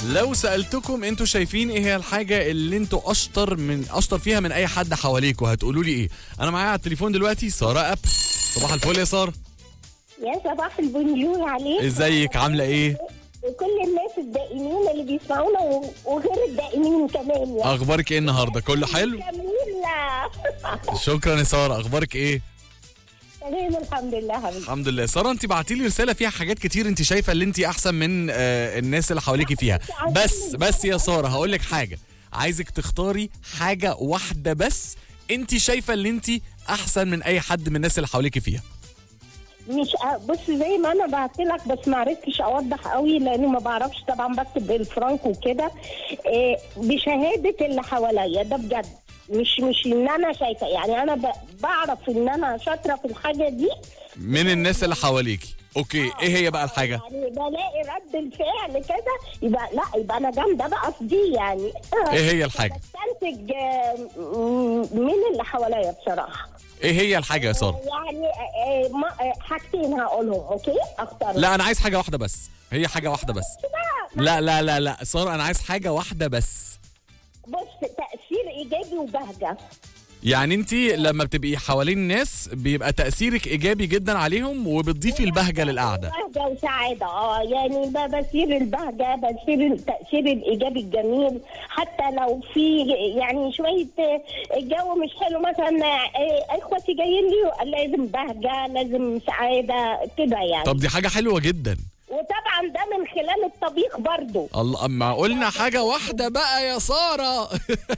لو سالتكم انتوا شايفين ايه هي الحاجه اللي انتوا اشطر من اشطر فيها من اي حد حواليكوا هتقولوا لي ايه انا معايا على التليفون دلوقتي ساره اب صباح الفل يا ساره يا صباح البونجور عليك ازيك عامله ايه وكل الناس الدائمين اللي بيسمعونا و- وغير الدائمين كمان يعني اخبارك ايه النهارده كله حلو جميلة شكرا يا ساره اخبارك ايه تمام الحمد لله حبيبي الحمد لله ساره انت بعتي لي رساله فيها حاجات كتير انت شايفه اللي انت احسن من آه الناس اللي حواليكي فيها بس بس يا ساره هقول لك حاجه عايزك تختاري حاجه واحده بس انت شايفه اللي انت احسن من اي حد من الناس اللي حواليكي فيها مش أ- بص زي ما انا بعت لك بس ما عرفتش اوضح قوي لانه ما بعرفش طبعا بكتب بالفرنك وكده إيه، بشهاده اللي حواليا ده بجد مش مش ان انا شايفه يعني انا ب- بعرف ان انا شاطره في الحاجه دي من الناس اللي حواليكي اوكي ايه هي بقى الحاجه يعني بلاقي رد الفعل كده يبقى لا يبقى انا جامده بقى في دي يعني ايه هي الحاجه بستنتج آه، م- من اللي حواليا بصراحه ايه هي الحاجه يا ساره يعني آه، ما- آه، حاجتين هقولهم اوكي اختار لا انا عايز حاجه واحده بس هي حاجه واحده بس لا لا لا لا ساره انا عايز حاجه واحده بس بص تاثير ايجابي وبهجه يعني انت لما بتبقي حوالين ناس بيبقى تاثيرك ايجابي جدا عليهم وبتضيفي البهجه للقعده بهجه وسعاده اه يعني ب- بصير البهجه بصير التاثير الايجابي الجميل حتى لو في يعني شويه آه، الجو مش حلو مثلا آه، اخوتي جايين لي لازم بهجه لازم سعاده كده يعني طب دي حاجه حلوه جدا وطبعا ده من خلال الطبيخ برضو الله اما قلنا حاجه واحده بقى يا ساره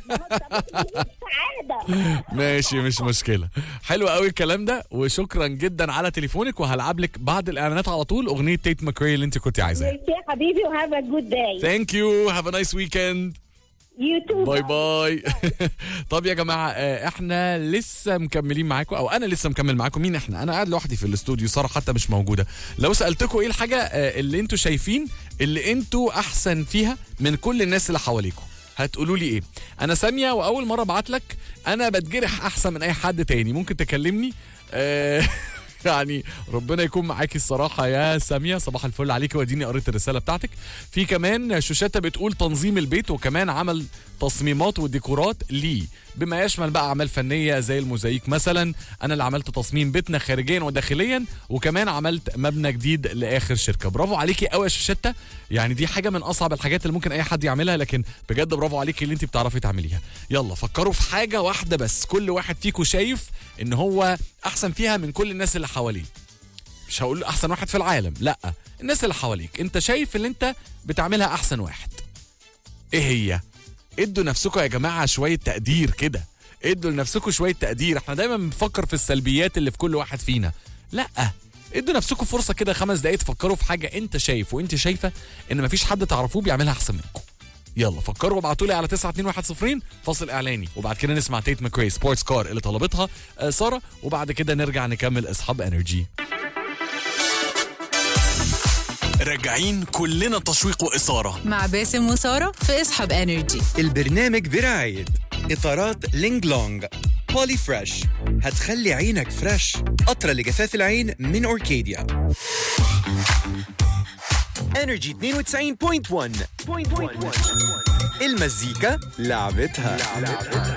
سعاده ماشي مش مشكله حلو قوي الكلام ده وشكرا جدا على تليفونك وهلعب لك بعد الاعلانات على طول اغنيه تيت ماكري اللي انت كنت عايزاها ميرسي يا حبيبي وهاف ا جود داي ثانك يو هاف ا نايس ويكند يو تو باي باي طب يا جماعه آه، احنا لسه مكملين معاكم او انا لسه مكمل معاكم مين احنا انا قاعد لوحدي في الاستوديو ساره حتى مش موجوده لو سالتكم ايه الحاجه آه، اللي انتوا شايفين اللي انتوا احسن فيها من كل الناس اللي حواليكم هتقولوا لي ايه انا ساميه واول مره ابعت لك انا بتجرح احسن من اي حد تاني ممكن تكلمني آه، يعني ربنا يكون معاكي الصراحه يا ساميه صباح الفل عليكي واديني قريت الرساله بتاعتك في كمان شوشته بتقول تنظيم البيت وكمان عمل تصميمات وديكورات ليه بما يشمل بقى اعمال فنيه زي الموزايك مثلا انا اللي عملت تصميم بيتنا خارجيا وداخليا وكمان عملت مبنى جديد لاخر شركه برافو عليكي قوي يا شوشته يعني دي حاجه من اصعب الحاجات اللي ممكن اي حد يعملها لكن بجد برافو عليكي اللي انت بتعرفي تعمليها يلا فكروا في حاجه واحده بس كل واحد فيكم شايف ان هو احسن فيها من كل الناس اللي حواليه مش هقول احسن واحد في العالم لا الناس اللي حواليك انت شايف اللي انت بتعملها احسن واحد ايه هي ادوا نفسكم يا جماعه شويه تقدير كده ادوا لنفسكم شويه تقدير احنا دايما بنفكر في السلبيات اللي في كل واحد فينا لا ادوا نفسكم فرصه كده خمس دقايق تفكروا في حاجه انت شايف وانت شايفه ان مفيش حد تعرفوه بيعملها احسن منكم يلا فكروا وابعتوا لي على 92110 فاصل اعلاني وبعد كده نسمع تيت ماكري سبورتس كار اللي طلبتها آه، ساره وبعد كده نرجع نكمل اصحاب انرجي راجعين كلنا تشويق واثاره مع باسم وسارة في اصحاب انرجي البرنامج برعاية إطارات لينج لونج بولي فريش هتخلي عينك فريش قطرة لجفاف العين من أوركيديا انرجي 92.1 المزيكا لعبتها